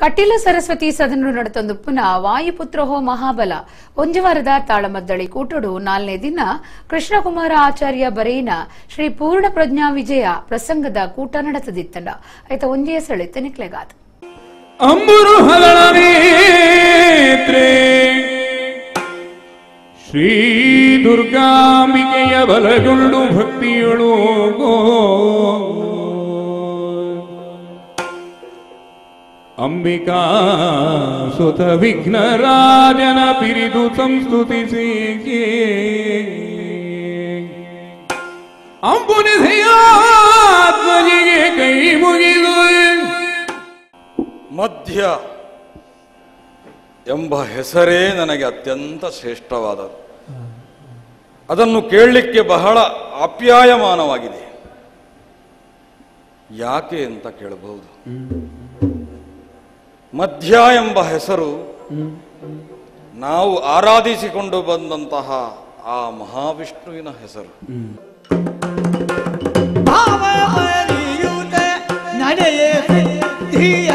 ಕಟೀಲ ಸರಸ್ವತಿ ಸದನರು ನಡೆತೊಂದು ಪುನಃ ವಾಯುಪುತ್ರಹೋ ಮಹಾಬಲ ಒಂಜವಾರದ ತಾಳಮದ್ದಳಿ ಕೂಟಡು ನಾಲ್ನೇ ದಿನ ಕೃಷ್ಣಕುಮಾರ ಆಚಾರ್ಯ ಬರೇನ ಶ್ರೀ ಪೂರ್ಣ ಪ್ರಜ್ಞಾ ವಿಜಯ ಪ್ರಸಂಗದ ಕೂಟ ನಡೆತದಿತ್ತಂಡ ಐತ ಒಂಜೇ ಸಳಿತ ನಿಕ್ಲೆಗಾದ ಅಂಬುರು ಹಗಳ ನೇತ್ರೆ ಶ್ರೀ ದುರ್ಗಾಂಬಿಕೆಯ ಬಲಗುಳ್ಳು ಭಕ್ತಿಯೊಳು ಅಂಬಿಕಾ ಸುತ ವಿಘ್ನರಾಜನ ಪಿರಿದು ಸಂಸ್ತುತಿಸಿ ಅಂಬುನಿಧಿಯಾತ್ಮಜಿಗೆ ಕೈ ಮುಗಿದು ಮಧ್ಯ ಎಂಬ ಹೆಸರೇ ನನಗೆ ಅತ್ಯಂತ ಶ್ರೇಷ್ಠವಾದದ್ದು ಅದನ್ನು ಕೇಳಲಿಕ್ಕೆ ಬಹಳ ಆಪ್ಯಾಯಮಾನವಾಗಿದೆ ಯಾಕೆ ಅಂತ ಕೇಳಬಹುದು ಮಧ್ಯ ಎಂಬ ಹೆಸರು ನಾವು ಆರಾಧಿಸಿಕೊಂಡು ಬಂದಂತಹ ಆ ಮಹಾವಿಷ್ಣುವಿನ ಹೆಸರು ಭಾವ ಬರಿಯುತ್ತ ನಡೆಯೇ ಸಿದ್ಧಿಯ